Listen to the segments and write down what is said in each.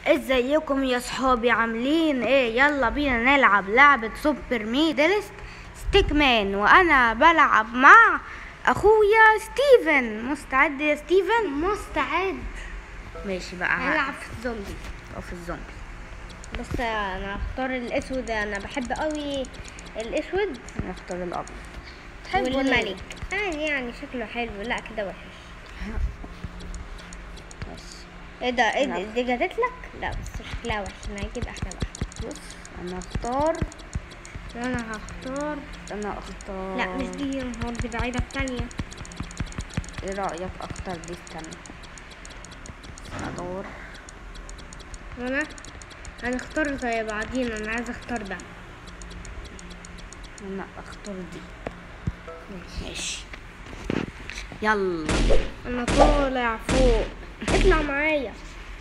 ازيكم يا صحابي عاملين ايه يلا بينا نلعب لعبة سوبر ميدلست ستيك مان وانا بلعب مع اخويا ستيفن مستعد يا ستيفن مستعد ماشي بقى هنلعب في الزومبي او في الزومبي بس انا هختار الاسود انا بحب قوي الاسود نختار الابيض والملك يعني يعني شكله حلو لا كده وحش بس ايه ده ايه ده نعم. دي جاتت لك لا بس شكلها وحش انا هجيب احلى واحده بص انا اختار انا هختار انا اختار لا مش دي يا نهار دي بعيده التانية ايه رايك اختار دي التانية ادور وانا هنختار زي بعضينا انا عايزه اختار ده انا اختار دي ماشي يلا انا طالع فوق اطلع معايا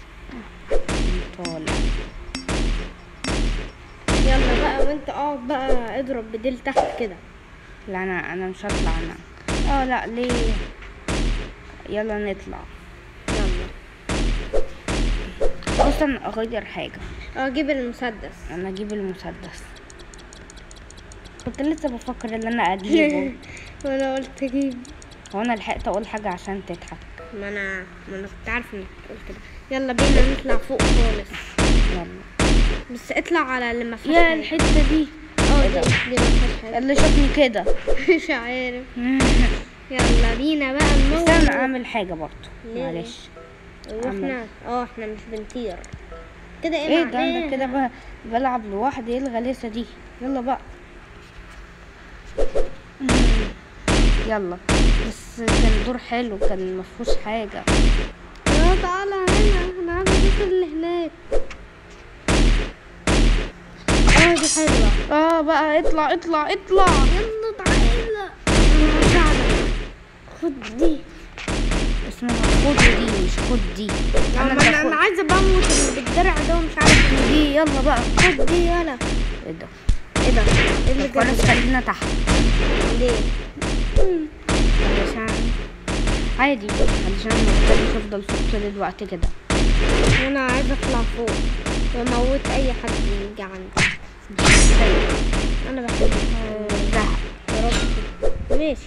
طالع يلا بقى وانت اقعد بقى اضرب بديل تحت كده لا انا انا مش هطلع انا اه لا ليه يلا نطلع يلا اصلا اغير حاجه اه جيب المسدس انا اجيب المسدس كنت لسه بفكر ان انا اجيبه وانا قلت اجيب هو انا لحقت اقول حاجه عشان تضحك ما انا ما انا كنت عارف انك تقول كده يلا بينا نطلع فوق خالص يلا بس اطلع على اللي ما فيهاش يا حاجة. الحته دي اه دي دي ما فيهاش حاجه اللي شافني كده مش عارف يلا بينا بقى نموت استنى اعمل حاجه برضو ليه؟ معلش واحنا اه احنا مش بنطير كده ايه, ايه ده معناها؟ انا كده ب- بلعب لوحدي ايه الغلاسه دي يلا بقى يلا بس كان دور حلو كان مفهوش حاجه اه تعالى هنا انا عايزه اشوف اللي هناك اه دي حلوه اه بقى اطلع اطلع اطلع يلا تعالى انا هساعدك خد دي اسمها خد دي مش خد دي انا اللي انا, هاخد أنا عايزه بموت اللي بالدرع ده ومش عارف دي يلا بقى خد دي يلا ايه ده ايه ده ايه اللي طب خلاص جاب خلينا تحت ليه علشان عادي علشان ما بحبش افضل فوق طول الوقت كده انا عايزه اطلع فوق واموت اي حد يجي عندي انا بحب ذهب يا رب ماشي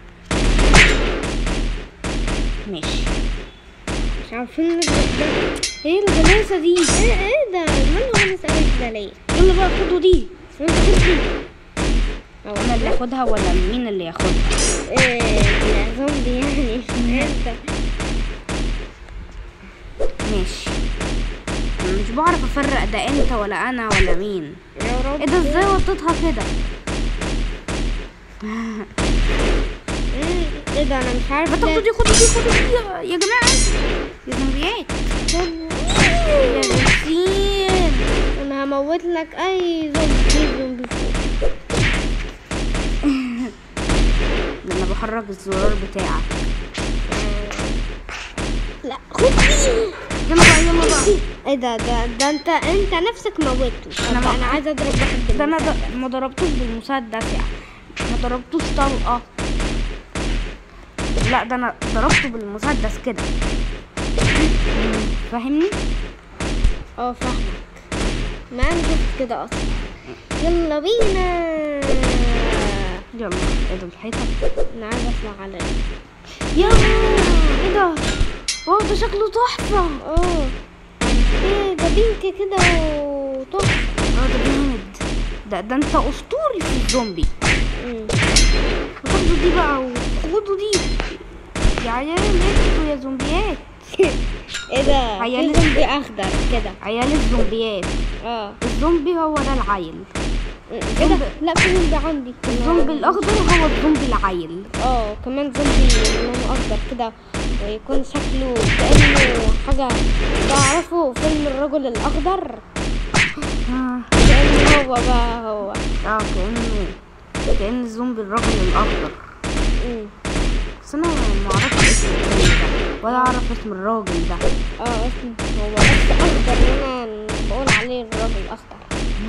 ماشي مش عارفين نضرب ده ايه الغلاسه دي ايه ايه ده من هو اللي سألك ده ليه يلا بقى خدوا دي انت خد دي أو انا اللي اخدها ولا مين اللي ياخدها ايه يا زومبي يعني مش انت ماشي انا مش بعرف افرق ده انت ولا انا ولا مين يا رب ايه ده ازاي وطيتها كده ايه ايه ده انا مش عارف ما تاخدوا دي خدوا دي خدوا دي يا- يا جماعه يا زومبيات يا ياسين انا هموت لك اي زومبي في زومبي فوق ده انا بحرك الزرار بتاعك لا خد دي يلا بقى يلا بقى ايه ده ده ده انت انت نفسك موته أنا انا ما- انا عايزه اضرب واحد ده انا بالمسدس. د- ما ضربتوش بالمسدس يعني ما ضربتوش طلقه لا ده انا ضربته بالمسدس كده فاهمني اه فاهمك ما انا شفت كده اصلا يلا بينا يلا ايه ده الحيطه انا عايزه اطلع على يا ايه ده واو ده شكله تحفه اه ايه ده بينك كده وتحفه اه ده جامد ده ده انت اسطوري في الزومبي أمم. خدوا دي بقى وخدوا دي يا عيال انتوا يا زومبيات ايه ده عيال في زومبي اخضر كده عيال الزومبيات اه الزومبي هو ده العيل ايه ده لا في زومبي عندي الزومبي الاخضر هو الزومبي العيل اه كمان زومبي لونه اخضر كده ويكون شكله كانه حاجه تعرفوا فيلم الرجل الاخضر آه. كانه هو بقى هو اه كأنه كأن الزومبي الرجل الأخضر أمم. بس أنا ما أعرفش اسم الفيلم ده ولا أعرف اسم الراجل ده اه اسمه هو بس اخضر اللي انا بقول عليه الراجل الاخضر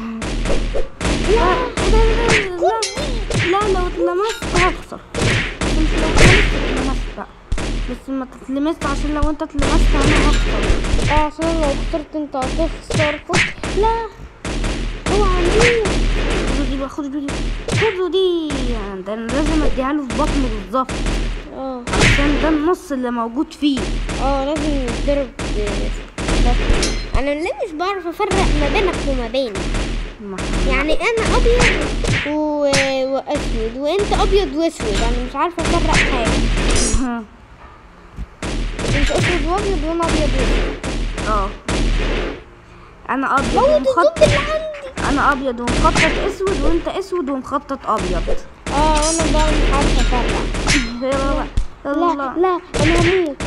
لا لا لا لا لا لو اتلمست هخسر مش لو اتلمست اتلمست بقى بس ما تتلمست عشان لو انت اتلمست انا هخسر اه عشان لو خسرت انت هتخسر فوت لا اوعى ليه خدوا دي بقى خدوا دي خدوا دي يعني ده انا لازم اديها له في بطنه بالظبط اه عشان ده النص اللي موجود فيه اه لازم نضرب ده. انا ليه مش بعرف افرق ما بينك وما بيني ما- يعني انا ابيض و... واسود وانت ابيض واسود انا مش عارفه افرق حاجه ها. انت اسود وابيض وانا ابيض واسود اه انا ابيض موت ومخطط الضد اللي عندي انا ابيض ومخطط اسود وانت اسود ومخطط ابيض اه وانا بقى مش عارفه افرق يلا بقى لا يلا لا انا هموت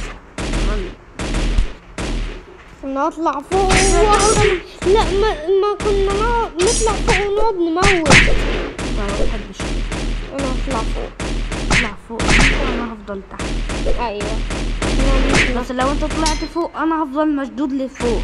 انا اطلع فوق وأقعد- لا ما, ما كنا نقعد- نطلع فوق ونقعد نموت ما بحبش انا اطلع فوق اطلع فوق انا هفضل تحت ايوه أنا مش- بس لو انت طلعت فوق انا هفضل مشدود لفوق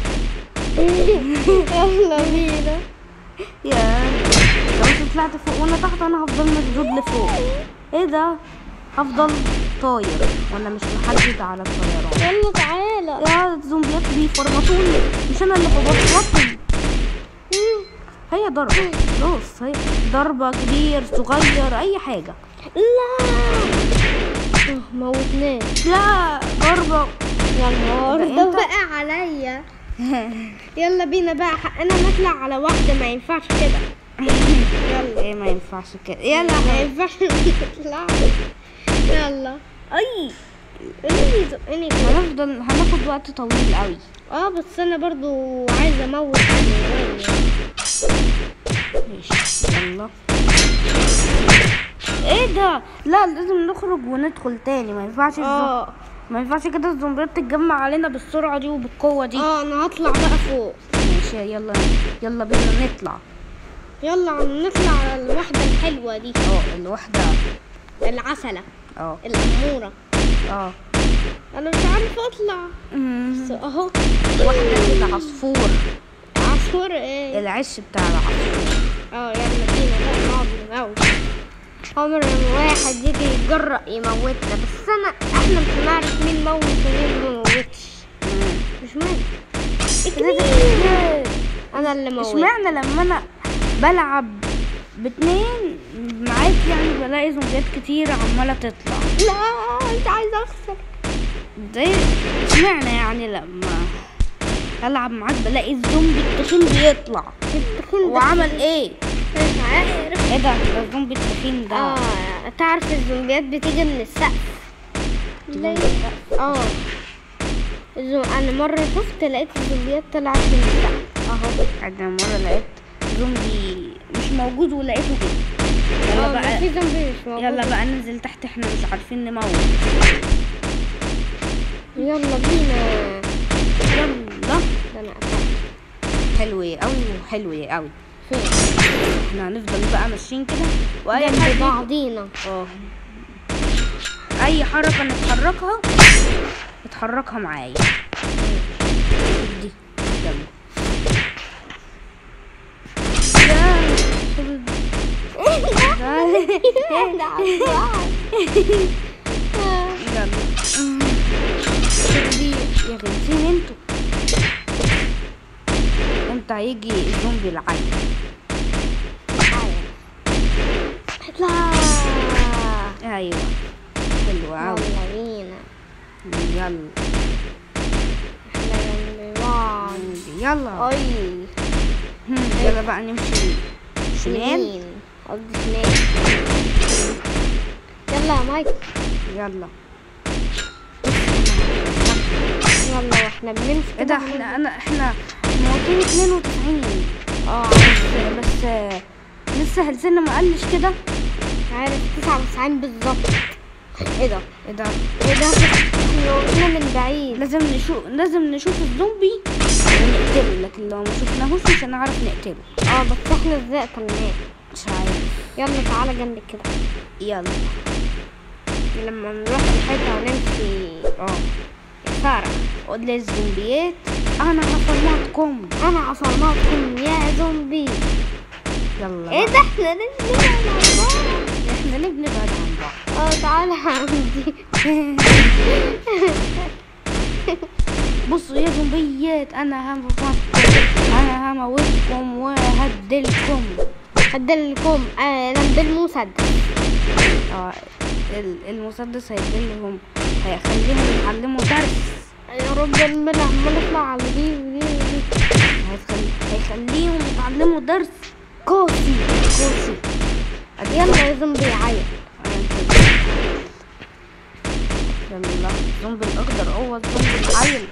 يلا بينا يا لو انت طلعت فوق وانا تحت انا هفضل مشدود لفوق ايه ده هفضل طاير وانا مش محدد على الطيران يلا تعالى يا الزومبيات بيفرمطوني مش انا اللي ببطلهم هي ضربة خلاص هي ضربة كبير صغير أي حاجة لا آه، موتناه لا ضربة يا نهار ده ده انت- بقى عليا يلا بينا بقى حقنا نطلع على واحدة ما ينفعش كده يلا ايه ما ينفعش كده يلا ما ينفعش نطلع يلا اي اللي يزقني كده هنفضل هناخد وقت طويل قوي اه بس انا برضو عايزة اموت الحيوان. ماشي يلا ايه ده لا لازم نخرج وندخل تاني ما ينفعش الزوم... اه ما ينفعش كده الزومبيات تتجمع علينا بالسرعة دي وبالقوة دي اه انا هطلع بقى فوق ماشي يلا يلا بينا نطلع يلا عم نطلع على الواحدة الحلوة دي اه الواحدة العسلة اه الأمورة اه انا مش عارفة اطلع أمم. بس اهو واحدة كده عصفور عصفور ايه العش بتاع العصفور اه يلا بينا بقى نقعد نموت عمر ما واحد يجي يتجرأ يموتنا بس انا احنا مش هنعرف مين موت ومين ما موتش مش مهم اكمل انا اللي موت اشمعنى لما انا بلعب باتنين معاك يعني بلاقي زومبيات كتير عمالة تطلع لا انت عايزه اخسر زي اشمعنى يعني لما العب معاك بلاقي الزومبي التخين بيطلع التخين ده وعمل ايه مش عارف ايه ده ده الزومبي التخين ده اه تعرف الزومبيات بتيجي من السقف ليه؟ اه الزو- انا مره شفت لقيت الزومبيات طلعت من السقف اهو انا مرة لقيت زومبي مش موجود ولقيته كده يلا اه بقى في زومبي مش موجود يلا بقى ننزل تحت احنا مش عارفين نموت يلا بينا يلا ده انا قفلت حلو قوي وحلو قوي فين احنا هنفضل بقى ماشيين كده واي جنب حاجه بعضينا اه اي حركه نتحركها اتحركها معايا دي يلا ده عباد. يلا دي يا غلسين انتوا امتى هيجي الزومبي العين لا ايوه حلو قوي يلا بينا يلا احنا جنب بعض يلا اي هم، يلا بقى نمشي شمال يمين قصدي شمال يلا يا مايك يلا يلا واحنا بنمشي ايه ده احنا انا احنا موتين 92 اه بس بس لسه هلسنا ما قلش كده مش عارف 99 بالظبط ايه ده ايه ده ايه ده احنا وقفنا من بعيد لازم نشوف لازم نشوف الزومبي ونقتله لكن لو ما شفناهوش مش هنعرف نقتله اه بس احنا ازاي قتلناه مش عارف يلا تعالى جنبي كده يلا لما نروح الحته ونمشي اه سارة قول للزومبيات انا هفرمطكم انا عصرناكم يا زومبي يلا ايه بقى. ده احنا نزلنا على بعض احنا ليه بنبعد عن بعض اه تعالى عندي بصوا يا زومبيات انا هموتكم انا هموتكم وهدلكم هدلكم قلم بالمسدس اه ال- المسدس هيدلهم هيخليهم يتعلموا درس يا رب الملح عمال اطلع على دي ودي ودي هيخل... هيخليهم يتعلموا درس كوسي كوسي ادي يلا يا زومبي عيط يلا الزومبي الاخضر هو الزومبي العيل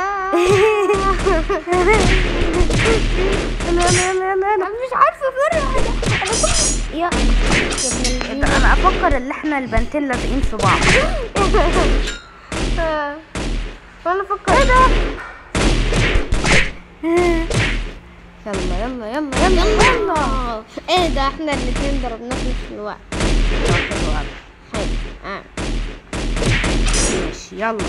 يلا يلا يلا يلا انا مش عارفه افرق انا كنت- يا إيه ده؟ انا افكر ان احنا البنتين لازقين في بعض آه. وانا فكر ايه ده يلا يلا يلا يلا يلا ايه ده احنا الاتنين ضربناه في نفس الوقت حلو أوي. حلو آه. ماشي يلا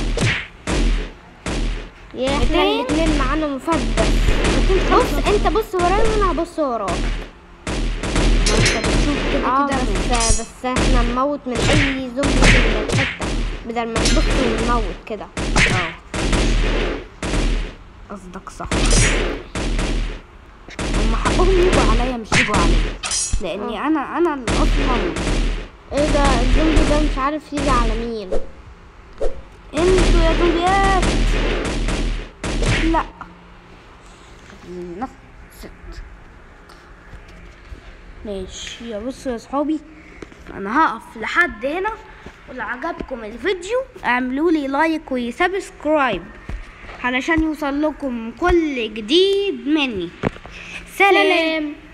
يا احنا اتنين. الاتنين معانا مسدس بص انت بص ورايا وانا هبص وراك ما انت بتشوف كده اه كده بس بس احنا نموت من اي زومبي من الحته بدل ما نبص ونموت كده اه قصدك صح هم حقهم يجوا عليا مش يجوا عليا لاني انا انا اللي اصلا ايه ده الزومبي ده مش عارف يجي على مين انتوا يا زومبيات لا نفس ست ماشي يا بصوا يا صحابي انا هقف لحد هنا ولو عجبكم الفيديو اعملوا لي لايك وسبسكرايب علشان يوصل لكم كل جديد مني سلام سلام